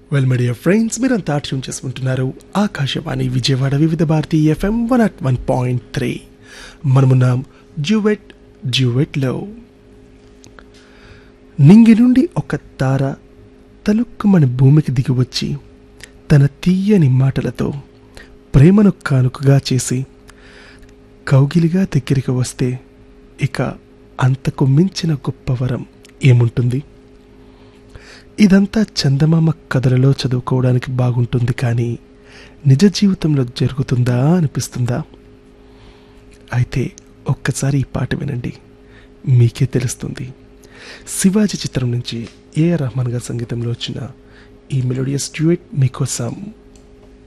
well media friends మీరంతా tune చేసుకుంటున్నారు Akashvani Vijayawada Vividh Bharati FM one at one point three మనమున్నాం జ్యూవెట్ జ్యూవెట్లో నింగి నుండి ఒక తార తలుక్కుమని భూమికి దిగి వచ్చి తన తీయని మాటలతో ప్రేమను కానుకగా చేసి కౌగిలిగా దగ్గరికి వస్తే ఇక అంతకు మించిన గొప్ప వరం ఏముంటుంది ఇదంతా చందమామ కథలలో చదువుకోవడానికి బాగుంటుంది కానీ నిజ జీవితంలో జరుగుతుందా అనిపిస్తుందా అయితే ఒక్కసారి ఈ పాట వినండి మీకే తెలుస్తుంది శివాజీ చిత్రం నుంచి ఏఆర్ రహమాన్ గారి సంగీతంలో వచ్చిన ఈ మెలోడియస్ డ్యూయట్ మీకోసం